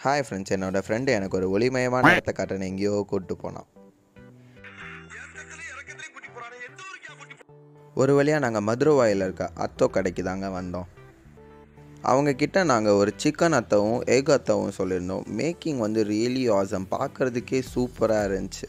hi friends என்னோட friend எனக்கு ஒரு ஒளிமயமான இடத்த காட்டுன்னு எங்கேயோ கூப்பிட்டு போனான் ஒரு வழியாக நாங்கள் மதுரவாயில் இருக்க அத்தோ கடைக்கு தாங்க வந்தோம் அவங்க கிட்ட நாங்கள் ஒரு சிக்கன் அத்தவும் எக் அத்தவும் சொல்லியிருந்தோம் மேக்கிங் வந்து ரியலி ஆசம் பார்க்குறதுக்கே சூப்பராக இருந்துச்சு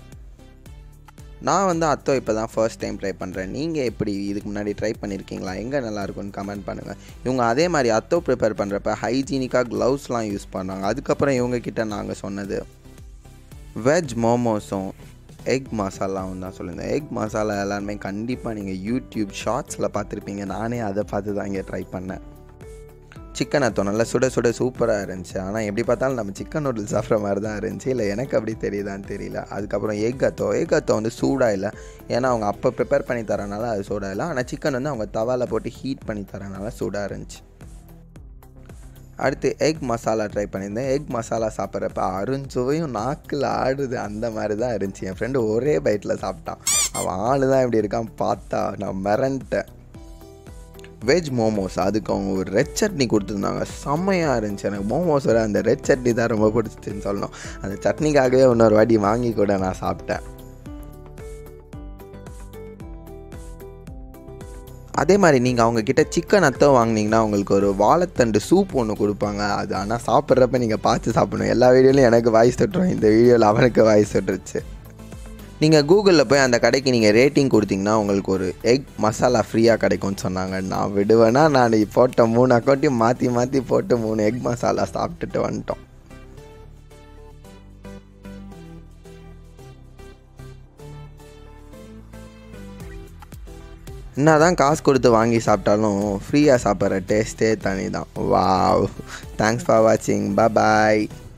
நான் வந்து அத்தோ இப்போ தான் ஃபர்ஸ்ட் டைம் ட்ரை பண்ணுறேன் நீங்கள் எப்படி இதுக்கு முன்னாடி ட்ரை பண்ணியிருக்கீங்களா எங்கே நல்லா இருக்கும்னு கமெண்ட் பண்ணுங்கள் இவங்க அதே மாதிரி அத்தோ ப்ரிப்பேர் பண்ணுறப்ப ஹைஜீனிக்காக க்ளவுஸ்லாம் யூஸ் பண்ணாங்க அதுக்கப்புறம் இவங்க கிட்ட நாங்கள் சொன்னது வெஜ் மோமோஸும் எக் மசாலாவும் தான் சொல்லியிருந்தேன் எக் மசாலா எல்லாருமே கண்டிப்பாக நீங்கள் யூடியூப் ஷார்ட்ஸில் பார்த்துருப்பீங்க நானே அதை பார்த்து தான் இங்கே ட்ரை பண்ணேன் சிக்கன் அத்தோ நல்லா சுட சுட சூப்பராக இருந்துச்சு ஆனால் எப்படி பார்த்தாலும் நம்ம சிக்கன் நூடுல்ஸ் சாப்பிட்ற மாதிரி தான் இருந்துச்சு இல்லை எனக்கு அப்படி தெரியுதான்னு தெரியல அதுக்கப்புறம் எக் அத்தோ எக் அத்தோ வந்து சூடாக இல்லை ஏன்னா அவங்க அப்போ ப்ரிப்பேர் பண்ணி தரனால அது சூடாக இல்லை ஆனால் சிக்கன் வந்து அவங்க தவால போட்டு ஹீட் பண்ணி தரனால சூடாக இருந்துச்சு அடுத்து எக் மசாலா ட்ரை பண்ணியிருந்தேன் எக் மசாலா சாப்பிட்றப்ப அருஞ்சுவையும் நாக்கில் ஆடுது அந்த மாதிரி தான் இருந்துச்சு என் ஃப்ரெண்டு ஒரே பைட்டில் சாப்பிட்டான் அவன் ஆள் தான் இப்படி இருக்கான் பார்த்தா நான் மிரண்டேன் வெஜ் மோமோஸ் அதுக்கு அவங்க ஒரு ரெட் சட்னி கொடுத்துருந்தாங்க செம்மையாக இருந்துச்சு எனக்கு மோமோஸோட அந்த ரெட் சட்னி தான் ரொம்ப பிடிச்சிச்சுன்னு சொல்லணும் அந்த சட்னிக்காகவே இன்னொரு வாட்டி வாங்கி கூட நான் சாப்பிட்டேன் அதே மாதிரி நீங்கள் அவங்கக்கிட்ட சிக்கன் அத்தை வாங்கினீங்கன்னா உங்களுக்கு ஒரு வாழைத்தண்டு சூப் ஒன்று கொடுப்பாங்க அது ஆனால் சாப்பிட்றப்ப நீங்கள் பார்த்து சாப்பிடணும் எல்லா வீடியோலையும் எனக்கு வாய்ஸ் தொட்டுரும் இந்த வீடியோவில் அவனுக்கு வாய்ஸ் தொட்டுருச்சு நீங்கள் கூகுளில் போய் அந்த கடைக்கு நீங்கள் ரேட்டிங் கொடுத்தீங்கன்னா உங்களுக்கு ஒரு எக் மசாலா ஃப்ரீயாக கிடைக்கும்னு சொன்னாங்க நான் விடுவேன்னா நான் போட்ட மூணு அக்கௌண்ட்டையும் மாற்றி மாற்றி போட்டு மூணு எக் மசாலா சாப்பிட்டுட்டு வந்துட்டோம் என்ன தான் காசு கொடுத்து வாங்கி சாப்பிட்டாலும் ஃப்ரீயாக சாப்பிட்ற டேஸ்ட்டே தனி தான் வாவ் தேங்க்ஸ் ஃபார் வாட்சிங் பாய்